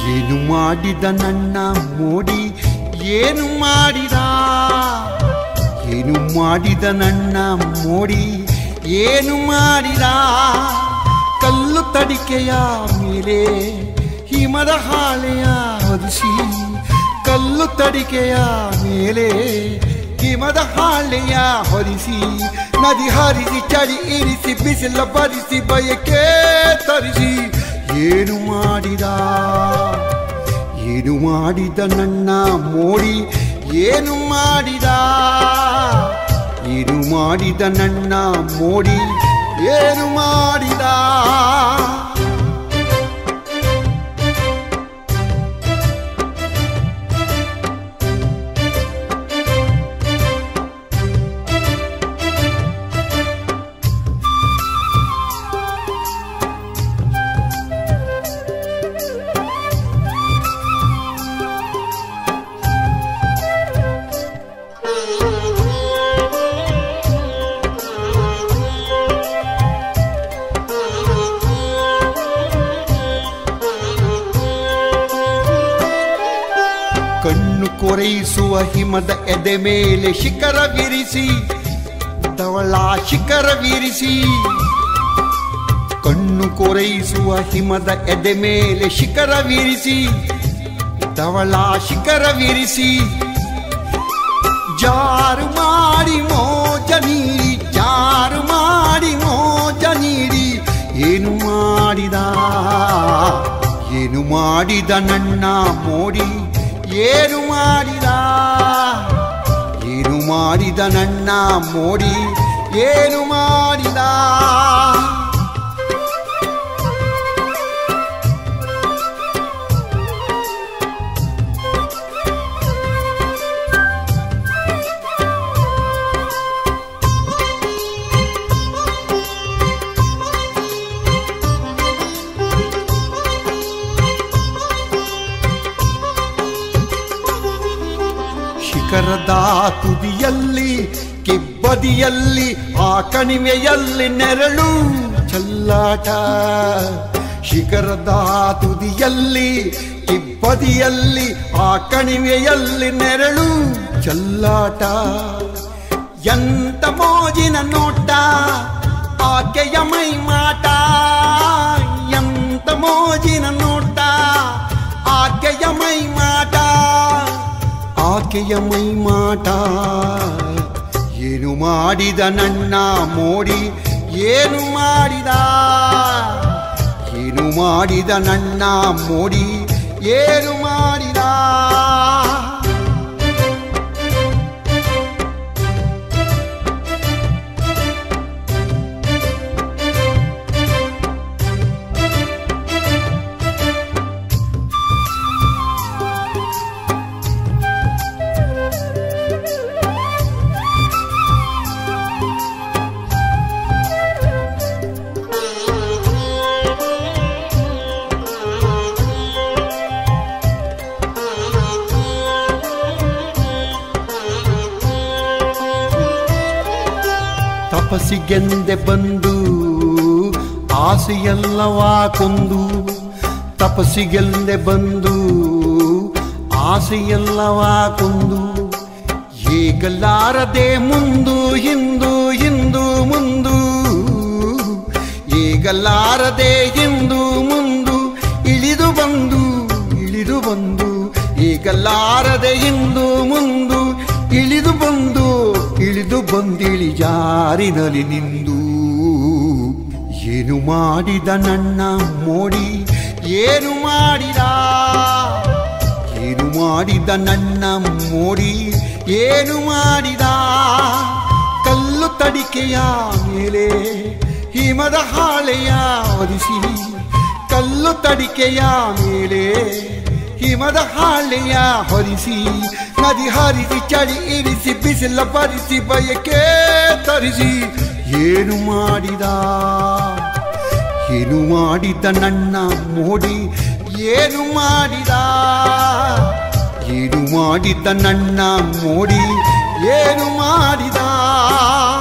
ಏನು ಮಾಡಿದ ನನ್ನ ಮೋಡಿ ಏನು ಮಾಡಿದ ಏನು ಮಾಡಿದ ನನ್ನ ಮೋಡಿ ಏನು ಮಾಡಿದ ಕಲ್ಲು ತಡಿಕೆಯ ಮೇಲೆ ಹಿಮದ ಹಾಳೆಯ ಹೊದಿಸಿ ಕಲ್ಲು ತಡಿಕೆಯ ಮೇಲೆ ಹಿಮದ ಹಾಳೆಯ ಹೊರಿಸಿ ನದಿ ಹರಿಸಿ ಚಳಿ ಇರಿಸಿ ಬಿಸಿಲ ಬರಿಸಿ ಬಯಕೆ ತರಿಸಿ ಏನು ಮಾಡಿದ ಏನು ಮಾಡಿದ ನನ್ನ ಮೋಡಿ ಏನು ಮಾಡಿದ ಏನು ಮಾಡಿದ ನನ್ನ ಮೋಡಿ ಏನು ಮಾಡಿದ ಕಣ್ಣು ಕೊರೈಸುವ ಹಿಮದ ಎದೆ ಮೇಲೆ ಶಿಖರವಿರಿಸಿ ಧವಳ ಶಿಖರವಿರಿಸಿ ಕಣ್ಣು ಕೊರೈಸುವ ಹಿಮದ ಎದೆ ಮೇಲೆ ಶಿಖರವಿರಿಸಿ ಧವಳ ಶಿಖರವಿರಿಸಿ ಜಾರು ಮಾಡಿ ಮೋಜ ನೀಡಿ ಜಾರು ಮಾಡಿ ಮೋಜ ನೀಡಿ ಏನು ಮಾಡಿದ ಏನು ಮಾಡಿದ ನನ್ನ ಮೋಡಿ ಏನು ಮಾಡಿದ ಏನು ಮಾಡಿದ ನನ್ನ ಮೋಡಿ ಏನು ಮಾಡಿದ ಶಿಖರದ ತುದಿಯಲ್ಲಿ ಕಿಬ್ಬದಿಯಲ್ಲಿ ಆ ಕಣಿವೆಯಲ್ಲಿ ನೆರಳು ಚಲ್ಲಾಟ ಶಿಖರದ ತುದಿಯಲ್ಲಿ ಕಿಬ್ಬದಿಯಲ್ಲಿ ಆ ಕಣಿವೆಯಲ್ಲಿ ನೆರಳು ಚಲ್ಲಾಟ ಎಂತ ಮೋಜಿನ ನೋಟ ಆಕೆಯ ಮೈ ಮಾಟ ಎಂತ ಮೋಜಿನ ನೋಟ ಆಕೆಯ ಮೈ ಮಾಟ ಆಕೆಯ ಮೈ ಮಾಟ ಏನು ಮಾಡಿದ ನನ್ನ ಮೋಡಿ ಏನು ಮಾಡಿದ ಏನು ಮಾಡಿದ ನನ್ನ ಮೋಡಿ ಏನು ಮಾಡಿದ ತಪಸ್ಸಿಗೆಂದೆ ಬಂದು ಆಸೆಯಲ್ಲವ ಕೊಂದು ತಪಸ್ಸಿಗೆಂದೆ ಬಂದು ಆಸೆಯಲ್ಲವ ಕೊಂದು ಏಗಲಾರದೆ ಮುಂದು ಹಿಂದು ಹಿಂದು ಮುಂದು ಏಗಲಾರದೆ ಹಿಂದು ಮುಂದು ಇಳಿದು ಬಂದು ಇಳಿದು ಬಂದು ಏಗಲಾರದೆ ಹಿಂದು ಮುಂದು ಇಳಿದು ಬಂದು ಇಳಿದು ಬಂದಿಳಿ ಜಾರಿನಲ್ಲಿ ನಿಂದು ಏನು ಮಾಡಿದ ನನ್ನ ಮೋಡಿ ಏನು ಮಾಡಿದ ಏನು ಮಾಡಿದ ನನ್ನ ಮೋಡಿ ಏನು ಮಾಡಿದ ಕಲ್ಲು ತಡಿಕೆಯ ಮೇಲೆ ಹಿಮದ ಹಾಳೆಯ ಒದಿಸಿ ಕಲ್ಲು ತಡಿಕೆಯ ಮೇಲೆ ಹಿಮದ ಹಾಳೆಯ ಹೊರಿಸಿ ನದಿ ಹರಿಸಿ ಚಳಿ ಇರಿಸಿ ಬಿಸಿಲ ಬರಿಸಿ ಬಯಕೆ ತರಿಸಿ ಏನು ಮಾಡಿದ ಏನು ಮಾಡಿದ ನನ್ನ ಮೋಡಿ ಏನು ಮಾಡಿದ ಏನು ಮಾಡಿದ ನನ್ನ ಮೋಡಿ ಏನು ಮಾಡಿದ